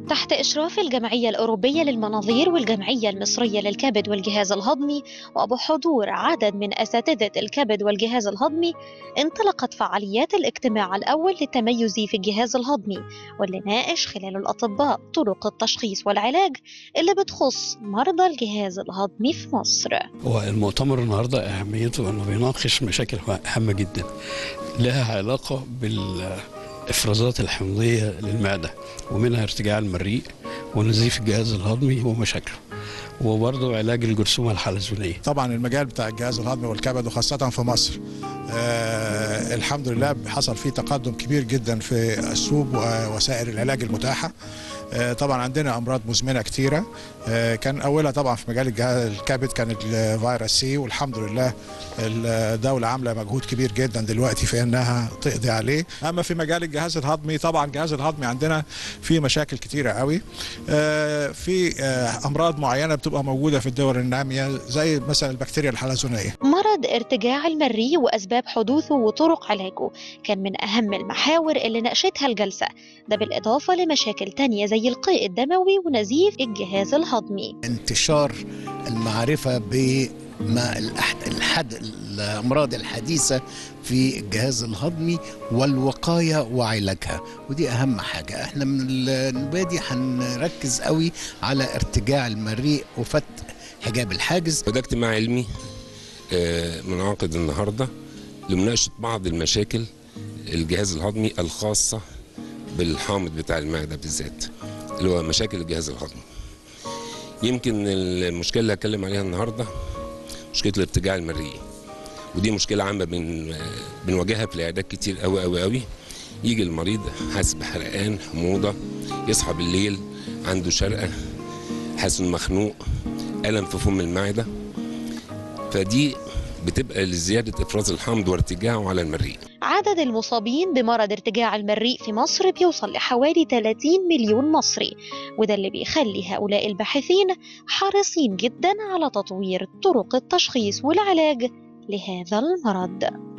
تحت إشراف الجمعية الأوروبية للمناظير والجمعية المصرية للكبد والجهاز الهضمي وبحضور عدد من أساتذة الكبد والجهاز الهضمي انطلقت فعاليات الاجتماع الأول للتميز في الجهاز الهضمي واللي ناقش خلال الأطباء طرق التشخيص والعلاج اللي بتخص مرضى الجهاز الهضمي في مصر والمؤتمر النهارده اهميته انه بيناقش مشاكل هامه جدا لها علاقه بالافرازات الحمضيه للمعده ومنها ارتجاع المريء ونزيف الجهاز الهضمي ومشاكله وبرضه علاج الجرثومه الحلزونيه طبعا المجال بتاع الجهاز الهضمي والكبد وخاصة في مصر آه الحمد لله حصل فيه تقدم كبير جدا في اسلوب ووسائل العلاج المتاحة آه طبعا عندنا امراض مزمنه كتيره آه كان اولها طبعا في مجال الجهاز الكبد كان الفيروس سي والحمد لله الدوله عامله مجهود كبير جدا دلوقتي في انها تقضي عليه اما في مجال الجهاز الهضمي طبعا الجهاز الهضمي عندنا فيه مشاكل كتيره قوي آه في امراض معينه بتبقى موجوده في الدول الناميه زي مثلا البكتيريا الحلزونيه مرض ارتجاع المريء واسباب حدوثه وطرق علاجه كان من اهم المحاور اللي ناقشتها الجلسه ده بالاضافه لمشاكل تانية زي القيء الدموي ونزيف الجهاز الهضمي انتشار المعرفة بما الحد الأمراض الحديثة في الجهاز الهضمي والوقاية وعلاجها ودي أهم حاجة احنا من النبادي هنركز قوي على ارتجاع المريء وفتح حجاب الحاجز وده اجتماع علمي منعقد النهارده لمناقشة بعض المشاكل الجهاز الهضمي الخاصة بالحامض بتاع المعدة بالذات اللي هو مشاكل الجهاز الهضمي يمكن المشكله اللي هتكلم عليها النهارده مشكله الارتجاع المريء ودي مشكله عامه بن بنواجهها في العيادات كتير قوي قوي قوي يجي المريض حاسس بحرقان حموضه يصحى بالليل عنده شرقه حاسس انه مخنوق الم في فم المعده فدي بتبقى لزياده افراز الحمض وارتجاعه على المريء عدد المصابين بمرض ارتجاع المريء في مصر بيوصل لحوالي 30 مليون مصري وده اللي بيخلي هؤلاء الباحثين حريصين جدا على تطوير طرق التشخيص والعلاج لهذا المرض